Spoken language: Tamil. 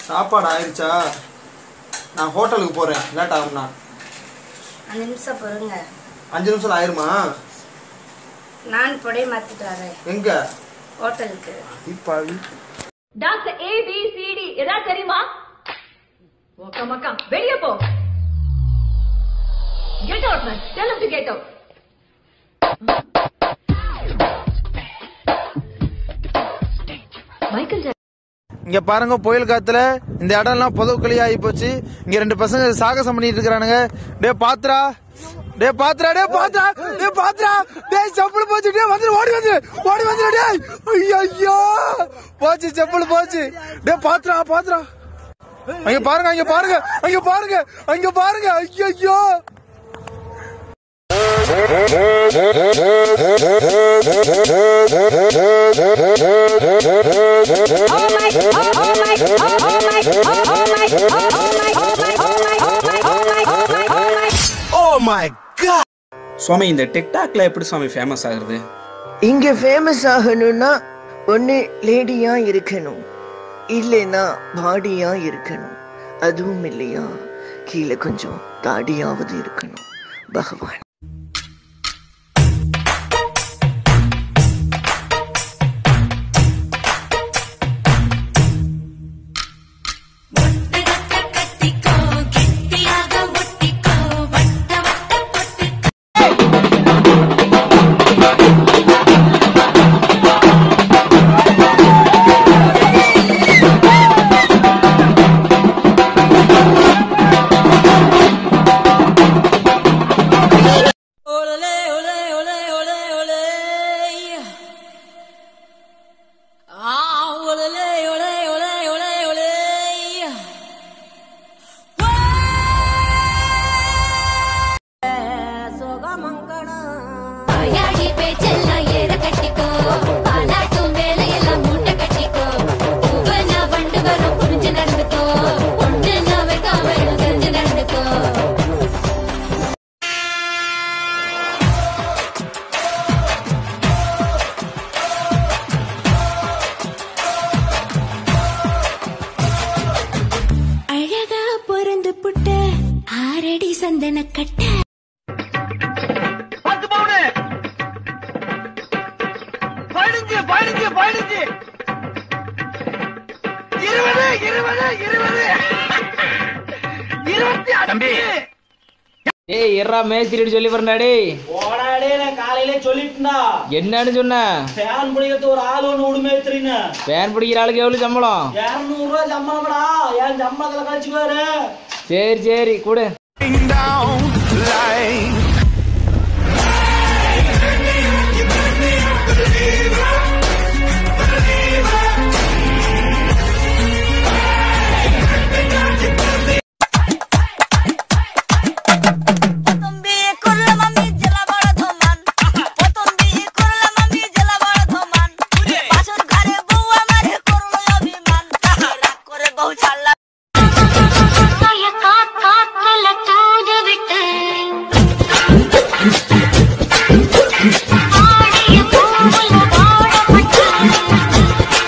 சாப்பாடு ஆயிடுச்சா நான் ஹோட்டலுக்கு போகிறேன் லேட் ஆகும்ண்ணா அஞ்சு நிமிஷம் பொறுங்க அஞ்சு நிமிஷம் ஆயிருமா நான் புடைய மாத்திட்டு வரேன் எங்க ஹோட்டலுக்கு இப்பாவி doctor A B C D ஏதாவது தெரியுமா ஒக்க மக்கா வெளிய போ get out man tell to get out Michael Jackson இங்க பாருங்க புயல் காத்துல இந்த இடம்லாம் புதவுக்களி ஆகி போச்சு இங்க ரெண்டு பசங்க சாகசம் பண்ணிட்டு இருக்கிறானுங்க டே பாத்ரா டே பாத்ரா டே பாத்ரா டே பாத்ரா டேய் செப்பல் போச்சு டே வந்து ஓடி வந்து ஓடி வந்து டேய் ஐயோ ஐயோ போச்சு செப்பல் போச்சு டே பாத்ரா பாத்ரா அங்க பாருங்க அங்க பாருங்க அங்க பாருங்க அங்க பாருங்க ஐயோ ஐயோ சுவாமி இந்த டிக்டாக்ல எப்படி சுவாமி ஃபேமஸ் ஆகுறது இங்க ஃபேமஸ் ஆகணும்னா ஒண்ணு லேடியா இருக்கணும் இல்லைன்னா பாடியா இருக்கணும் அதுவும் இல்லையா கீழே கொஞ்சம் தாடியாவது இருக்கணும் பகவான் வாயாடி பேச்செல்லாம் ஏற கட்டிக்கோ பாலாட்டும் வேலையெல்லாம் மூட்டை கட்டிக்கோ பூவனா வண்டு வரும் புரிஞ்சு நடந்துக்கோ ஒண்ணு நான் வைக்காம தெரிஞ்சு நடந்துக்கோ அழகா பொறந்து புட்ட ஆரடி சந்தன கட்ட ஏய் எர்ரா மேய்ச்சிட்டு சொல்லி வரண்டா டேய் போடாடே நான் காலையிலே சொல்லிட்டேன்டா என்னன்னு சொன்ன ஃபேன் பிடிக்கிறது ஒரு ஆள் ஒன்று விடுமேத்துறீன்னு ஃபேன் பிடிக்கிற ஆளுக்கு எவ்வளவு சம்பளம் இரநூறு ரூபா சம்பளம்டா என் சம்பளத்துல கழிச்சுக்குவாரு சரி சரி கொடு காத்துல தூது விட்டு ஆடிய பூவுல வாழப்பட்டு